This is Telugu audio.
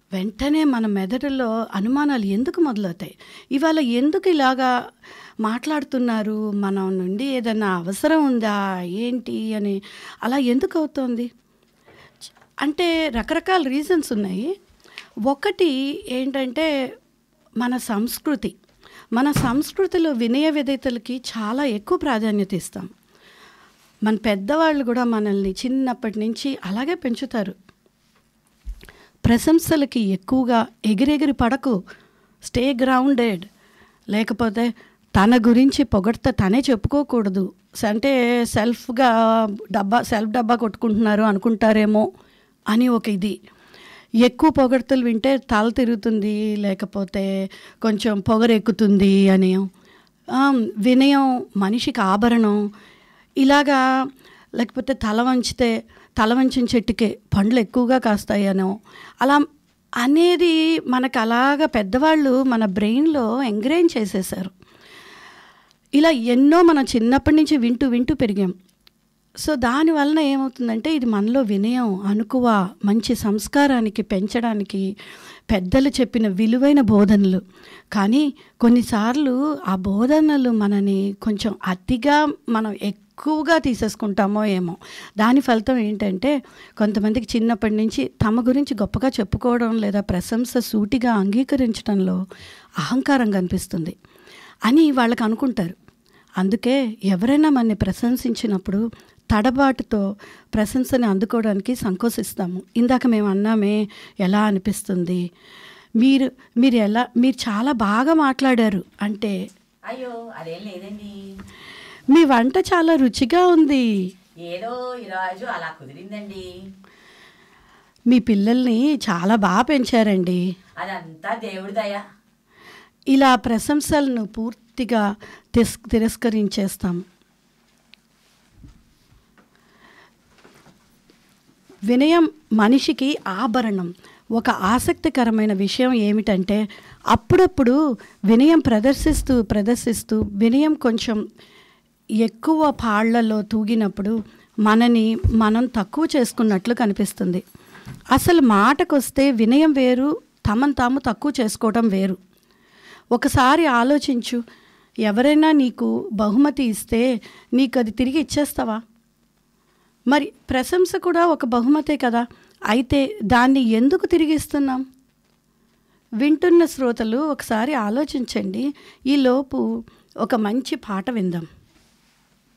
వెంటనే మన మెదడులో అనుమానాలు ఎందుకు మొదలవుతాయి ఇవాళ ఎందుకు ఇలాగా మాట్లాడుతున్నారు మనం నుండి ఏదైనా అవసరం ఉందా ఏంటి అని అలా ఎందుకు అవుతోంది అంటే రకరకాల రీజన్స్ ఉన్నాయి ఒకటి ఏంటంటే మన సంస్కృతి మన సంస్కృతిలో వినయ విధేతలకి చాలా ఎక్కువ ప్రాధాన్యత ఇస్తాం మన పెద్దవాళ్ళు కూడా మనల్ని చిన్నప్పటి నుంచి అలాగే పెంచుతారు ప్రశంసలకి ఎక్కువగా ఎగిరెగిరి పడకు స్టే గ్రౌండెడ్ లేకపోతే తన గురించి పొగడ్త తనే చెప్పుకోకూడదు అంటే సెల్ఫ్గా డబ్బా సెల్ఫ్ డబ్బా కొట్టుకుంటున్నారు అనుకుంటారేమో అని ఒక ఇది ఎక్కువ పొగడ్తలు వింటే తల తిరుగుతుంది లేకపోతే కొంచెం పొగరెక్కుతుంది అని ఆ, వినయం మనిషికి ఆభరణం ఇలాగా లేకపోతే తల వంచితే తల వంచిన చెట్టుకే పండ్లు ఎక్కువగా కాస్తాయనో అలా అనేది మనకు అలాగా పెద్దవాళ్ళు మన బ్రెయిన్లో ఎంగ్రైన్ చేసేసారు ఇలా ఎన్నో మనం చిన్నప్పటి నుంచి వింటూ వింటూ పెరిగాం సో దానివలన ఏమవుతుందంటే ఇది మనలో వినయం అనుకువ మంచి సంస్కారానికి పెంచడానికి పెద్దలు చెప్పిన విలువైన బోధనలు కానీ కొన్నిసార్లు ఆ బోధనలు మనని కొంచెం అతిగా మనం ఎక్కువగా తీసేసుకుంటామో ఏమో దాని ఫలితం ఏంటంటే కొంతమందికి చిన్నప్పటి నుంచి తమ గురించి గొప్పగా చెప్పుకోవడం లేదా ప్రశంస సూటిగా అంగీకరించడంలో అహంకారం కనిపిస్తుంది అని వాళ్ళకి అనుకుంటారు అందుకే ఎవరైనా మనని ప్రశంసించినప్పుడు తడబాటుతో ప్రశంసని అందుకోవడానికి సంకోచిస్తాము ఇందాక మేము అన్నామే ఎలా అనిపిస్తుంది మీరు మీరు ఎలా మీరు చాలా బాగా మాట్లాడారు అంటే అయ్యో అదేం లేదండి మీ వంట చాలా రుచిగా ఉంది ఏదో ఈరోజు అలా కుదిరిందండి మీ పిల్లల్ని చాలా బాగా పెంచారండి అదంతా దేవుడి దయ ఇలా ప్రశంసలను పూర్తిగా తిస్ తిరస్కరించేస్తాం వినయం మనిషికి ఆభరణం ఒక ఆసక్తికరమైన విషయం ఏమిటంటే అప్పుడప్పుడు వినయం ప్రదర్శిస్తూ ప్రదర్శిస్తూ వినయం కొంచెం ఎక్కువ పాళ్లలో తూగినప్పుడు మనని మనం తక్కువ చేసుకున్నట్లు కనిపిస్తుంది అసలు మాటకొస్తే వినయం వేరు తమను తాము తక్కువ చేసుకోవడం వేరు ఒకసారి ఆలోచించు ఎవరైనా నీకు బహుమతి ఇస్తే నీకు అది తిరిగి ఇచ్చేస్తావా మరి ప్రశంస కూడా ఒక బహుమతే కదా అయితే దాన్ని ఎందుకు తిరిగి ఇస్తున్నాం వింటున్న శ్రోతలు ఒకసారి ఆలోచించండి ఈ లోపు ఒక మంచి పాట విందాం